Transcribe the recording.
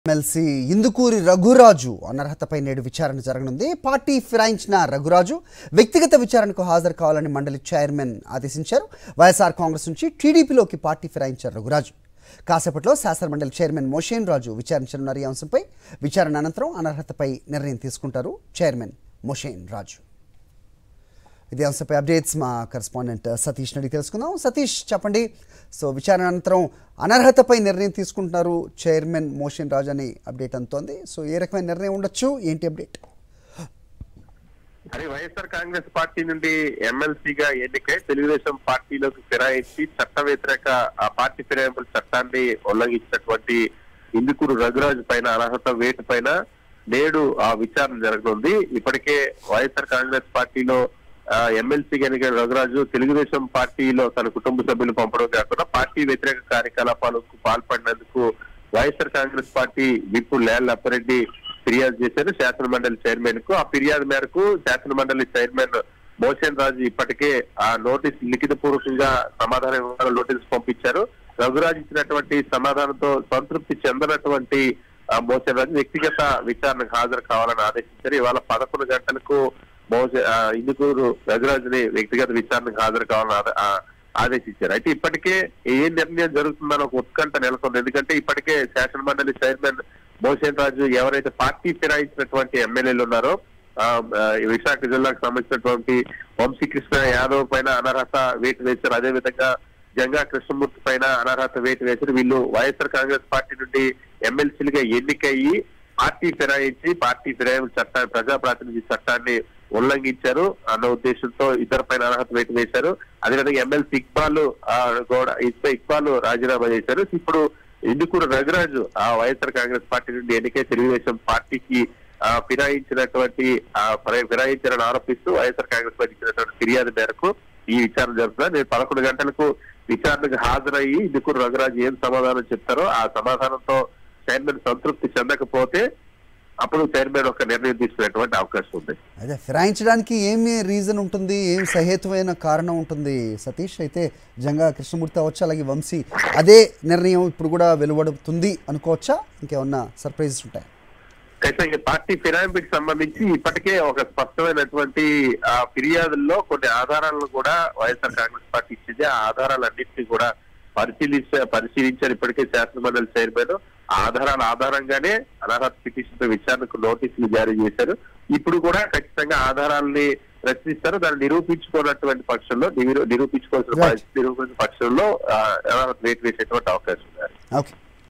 MLC Indukuri Raghuraju అనర్హతపై నేడు విచారణ జరగనుంది పార్టీ ఫిరాయించిన రఘురాజు వ్యక్తిగత విచారణకు హాజరు కావాలని మండలి చైర్మన్ ఆదేశించారు వైఎస్ఆర్ కాంగ్రెస్ నుంచి టీడీపీలోకి పార్టీ ఫిరాయించారు రఘురాజు కాసేపట్లో శాసనమండలి చైర్మన్ మోషేన్ రాజు విచారించనున్నారు ఈ అంశంపై విచారణ అనంతరం అనర్హతపై నిర్ణయం తీసుకుంటారు చైర్మన్ మోషేన్ రాజు ఇదే అంశంపై అప్డేట్స్ మా కరెస్పాండెంట్ సతీష్ అడిగి తెలుసుకుందాం సతీష్ చెప్పండి సో విచారణ అనంతరం అనర్హతపై నిర్ణయం తీసుకుంటున్నారు చైర్మన్ మోషన్ రాజ్ అని అప్డేట్ అందుతోంది సో ఏ రకమైన నిర్ణయం ఉండొచ్చు ఏంటి అప్డేట్ మరి వైఎస్ఆర్ కాంగ్రెస్ పార్టీ నుండి ఎమ్మెల్సీగా ఎన్నికై తెలుగుదేశం పార్టీలోకి ఫిరాయించి చట్ట వ్యతిరేక ఆ పార్టీ ఫిరాయింపుల చట్టాన్ని ఉల్లంఘించినటువంటి ఇందుకూరు రఘురాజు పైన అనర్హత వేటు పైన నేడు ఆ విచారణ జరగనుంది ఇప్పటికే వైఎస్ఆర్ కాంగ్రెస్ పార్టీలో ఆ, ఎమ్మెల్సీగా ఎన్నికైన రఘురాజు తెలుగుదేశం పార్టీలో తన కుటుంబ సభ్యులు పంపడం కాకుండా పార్టీ వ్యతిరేక కార్యకలాపాలకు పాల్పడినందుకు వైఎస్ఆర్ కాంగ్రెస్ పార్టీ విప్పు లేల్ అప్పారెడ్డి ఫిర్యాదు చేశారు శాసన మండలి చైర్మన్ కు ఆ ఫిర్యాదు మేరకు శాసన మండలి చైర్మన్ మోషన్ రాజు ఇప్పటికే ఆ నోటీస్ లిఖిత పూర్వకంగా సమాధానం ఇవ్వాలని నోటీస్ పంపించారు రఘురాజు ఇచ్చినటువంటి సమాధానంతో సంతృప్తి చెందనటువంటి ఆ మోషన్ రాజు వ్యక్తిగత విచారణకు హాజరు కావాలని ఆదేశించారు ఇవాళ పదకొండు గంటలకు మోస ఆ, ఇందుకూరు రఘురాజుని వ్యక్తిగత విచారణకు హాజరు కావాలని ఆద- ఆ, ఆదేశించారు అయితే ఇప్పటికే ఏ నిర్ణయం జరుగుతుందని ఒక ఉత్కంఠ నెలకొంది ఎందుకంటే ఇప్పటికే శాసన మండలి చైర్మన్ మోషన్ రాజు ఎవరైతే పార్టీ ఫిరాయించినటువంటి ఎమ్మెల్యేలు ఉన్నారో ఆ, ఆ, విశాఖ జిల్లాకు సంబంధించినటువంటి వంశీకృష్ణ యాదవ్ పైన అనర్హత వేటు వేశారు అదే విధంగా జంగా కృష్ణమూర్తి పైన అనర్హత వేటు వేశారు వీళ్ళు వైఎస్ఆర్ కాంగ్రెస్ పార్టీ నుండి ఎమ్మెల్సీలుగా ఎన్నికయ్యి పార్టీ ఫిరాయించి పార్టీ ఫిరాయింపు చట్టాన్ని ప్రజా ప్రాతినిధ్య చట్టాన్ని ఉల్లంఘించారు అన్న ఉద్దేశంతో ఇద్దరు పైన అర్హత వేటు వేశారు అదేవిధంగా ఎమ్మెల్సీ ఇక్బాల్ ఆ, కూడా ఇస్పై ఇక్బాల్ రాజీనామా చేశారు ఇప్పుడు ఇందుకూరు రఘురాజు ఆ వైఎస్ఆర్ కాంగ్రెస్ పార్టీ నుండి ఎన్నికై తెలుగుదేశం పార్టీకి ఆ, ఫిరాయించినటువంటి ఆ, ఫిరా- ఫిరాయించారని ఆరోపిస్తూ వైఎస్ఆర్ కాంగ్రెస్ పార్టీ ఇచ్చినటువంటి ఫిర్యాదు మేరకు ఈ విచారణ జరుగుతుంది నేను పదకొండు గంటలకు విచారణకు హాజరయ్యి ఇందుకూరు రఘురాజు ఏం సమాధానం చెప్తారో ఆ సమాధానంతో చైర్మన్ సంతృప్తి చెందకపోతే అప్పుడు చైర్మన్ ఒక నిర్ణయం తీసుకునేటువంటి అవకాశం ఉంది అదే ఫిరాయించడానికి ఏమి రీజన్ ఉంటుంది ఏం సహేతువైన కారణం ఉంటుంది సతీష్ అయితే జంగా కృష్ణమూర్తి అవ్వచ్చు అలాగే వంశీ అదే నిర్ణయం ఇప్పుడు కూడా వెలువడుతుంది అనుకోవచ్చా ఇంకేమన్నా సర్ప్రైజెస్ ఉంటాయి అయితే ఈ పార్టీ ఫిరాయింపుకి సంబంధించి ఇప్పటికే ఒక స్పష్టమైనటువంటి ఆ ఫిర్యాదుల్లో కొన్ని ఆధారాలను కూడా వైఎస్ఆర్ కాంగ్రెస్ పార్టీ ఇచ్చింది ఆ ఆధారాలన్నింటినీ కూడా పరిశీలించ పరిశీలించారు ఇప్పటికే శాసనమండలి చైర్మన్ ఆ ఆధారాల ఆధారంగానే అనర్హత పిటిషన్ పై విచారణకు నోటీసులు జారీ చేశారు ఇప్పుడు కూడా ఖచ్చితంగా ఆధారాలని ప్రశ్నిస్తారు దాన్ని నిరూపించుకున్నటువంటి పక్షంలో నిరూ- నిరూపించుకోవాల్సిన Right. పరిస్థితి నిరూపించిన పక్షంలో ఆ, అనర్హత వేటు వేసేటువంటి అవకాశం ఉంది ఓకే